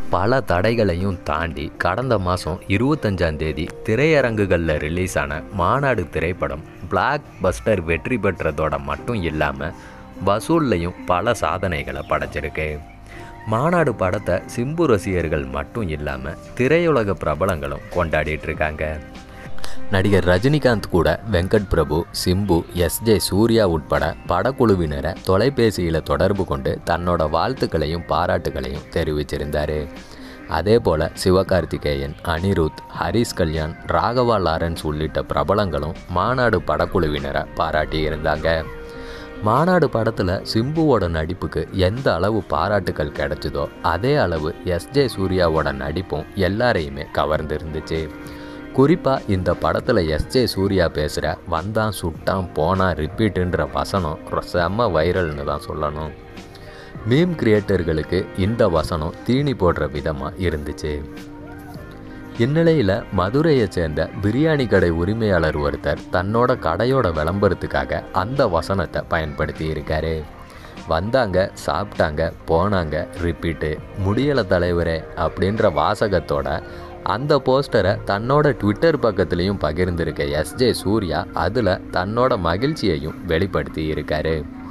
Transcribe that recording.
பல தடைகளையும் தாண்டி கடந்த மாதம் இருபத்தஞ்சாம் தேதி திரையரங்குகளில் ரிலீஸ் ஆன மாநாடு திரைப்படம் பிளாக் பஸ்டர் வெற்றி பெற்றதோட மட்டும் இல்லாமல் வசூல்லையும் பல சாதனைகளை படைச்சிருக்கு மாநாடு படத்தை சிம்பு ரசிகர்கள் மட்டும் இல்லாமல் திரையுலக பிரபலங்களும் கொண்டாடிட்டு இருக்காங்க நடிகர் ரஜினிகாந்த் கூட வெங்கட் பிரபு சிம்பு எஸ் ஜே சூர்யா உட்பட படக்குழுவினரை தொலைபேசியில் தொடர்பு கொண்டு தன்னோட வாழ்த்துக்களையும் பாராட்டுகளையும் தெரிவிச்சிருந்தார் அதே போல் சிவகார்த்திகேயன் அனிருத் ஹரிஷ் கல்யாண் ராகவா லாரன்ஸ் உள்ளிட்ட பிரபலங்களும் மாநாடு படக்குழுவினரை பாராட்டி இருந்தாங்க மாநாடு படத்தில் சிம்புவோட நடிப்புக்கு எந்த அளவு பாராட்டுகள் கிடைச்சதோ அதே அளவு எஸ் ஜே சூர்யாவோட நடிப்பும் எல்லாரையுமே கவர்ந்திருந்துச்சு குறிப்பாக இந்த படத்தில் எஸ் ஜே சூர்யா பேசுகிற வந்தான் சுட்டான் போனான் ரிப்பீட்டுன்ற வசனம் ரொ- செம்ம வைரல்னு தான் சொல்லணும் மீம் கிரியேட்டர்களுக்கு இந்த வசனம் தீனி போடுற விதமாக இருந்துச்சு இந்நிலையில் மதுரையை சேர்ந்த பிரியாணி கடை உரிமையாளர் ஒருத்தர் தன்னோட கடையோட விளம்பரத்துக்காக அந்த வசனத்தை பயன்படுத்தி இருக்காரு வந்தாங்க சாப்பிட்டாங்க போனாங்க ரிப்பீட்டு முடியலை தலைவரே அப்படின்ற வாசகத்தோட அந்த போஸ்டரை தன்னோட ட்விட்டர் பக்கத்துலேயும் பகிர்ந்திருக்க எஸ்ஜே சூர்யா அதில் தன்னோட மகிழ்ச்சியையும் வெளிப்படுத்தி இருக்காரு